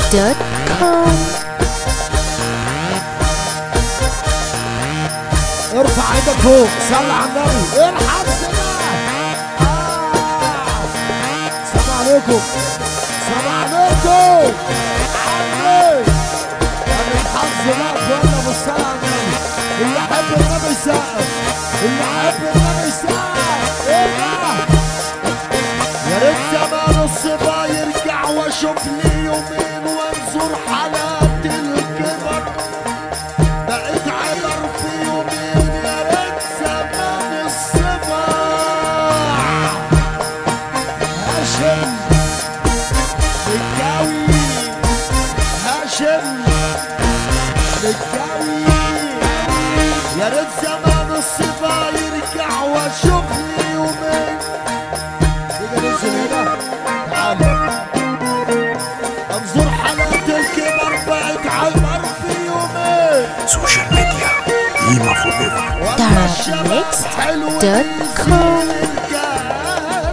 دوت كوم ارفع ايدك فوق صلي على النبي الحق سماع آه. سلام عليكم سلام عليكم عمي انا الحظ بقى اخوانا بالصلاة على النبي اللي يحب النبي يسقف اللي يحب النبي يسقف ايه ده يا ريت زمان الصبا يرجع واشوف لي يومين وانظر حالات الكبر بقيت عبر في يومين يا ريت زمان الصبا هاشم متجاوي هاشم متجاوي يا ريت زمان الصبا يرجع واشوف لي يومين تيجي ننزل هنا تعالى انظر حالات الكبر بقت عبر في يومين سوشيال ميديا قيمة فور ايفر والله الشباب Next حلو dot يزيد com. الجمال.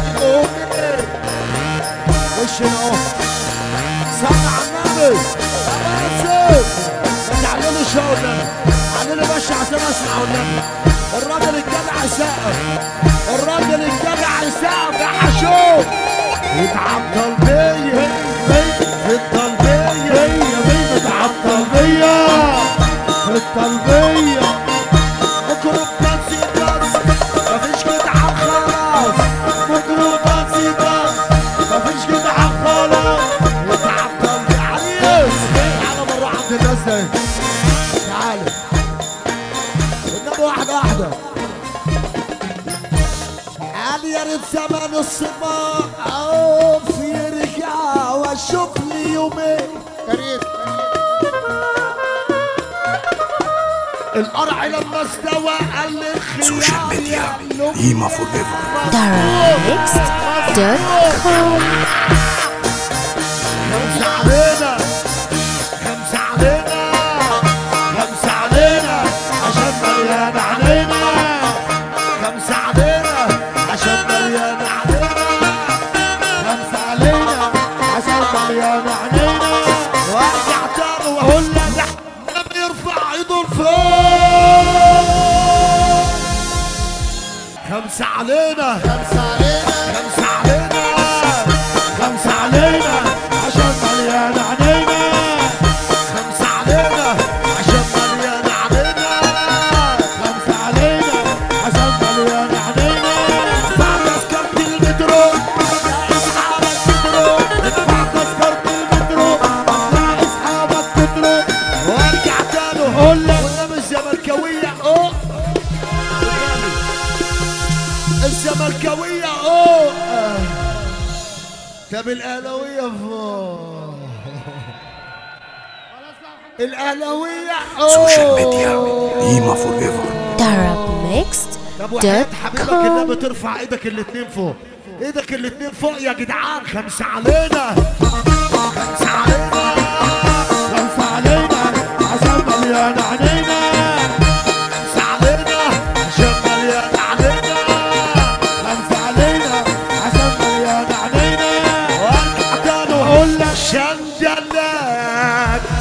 وش اهو صل على النبي يا باسم ما تعللش يا ولاد عللي باشا عشان اسمع والنبي الراجل الجدع يسقف الراجل الجدع يسقف يا حشوم يتعطل بيا في الطلبية بيا يتعطل بيا في الطلبية ميكروباص يباص مفيش جدعان خلاص ميكروباص يباص مفيش جدعان خلاص يتعطل بعريس تعالى مرة عند الناس دي تعالى والنبي واحدة واحدة قال يا ريت زمان الصبا اوف يرجع واشوف لي يومين يا ريت القرع لما استوى قال لي الخيار سوشيال ميديا يعلم قيمة فور ايفر دارابيكس دوت كوم خمسة علينا خمسة علينا خمسة علينا عشان مليان علينا خمسة علينا عشان مليان علينا خمسة علينا عشان مليان علينا وارجع تاني واقول لك النبي يرفع ايده لفوق خمسة علينا خمسة علينا خمسة علينا خمسة علينا عشان مليان علينا خمسة علينا عشان مليان علينا خمسة علينا عشان مليان علينا ادفع تذكرة المترو يا اصحابك تترو ادفع تذكرة المترو يا اصحابك تترو وارجع تاني وهقول لك والنبي الزملكاوية اوه الزملكاوية اوه طب الاهلاوية فوق الاهلاوية سوشيال ميديا اوه قيمة فور ايفر دارابيكس طب دوت وحياة حبيبك كوم النبي ترفع ايدك الاتنين فوق ايدك الاتنين فوق يا جدعان خمسة علينا خمسة علينا خمسة علينا عشان مليان علينا خمسة علينا عشان مليان علينا خمسة علينا عشان مليان علينا وارجع تاني واقول لك شندلات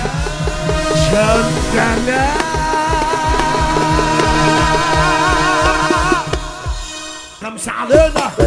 شندلات خمسة علينا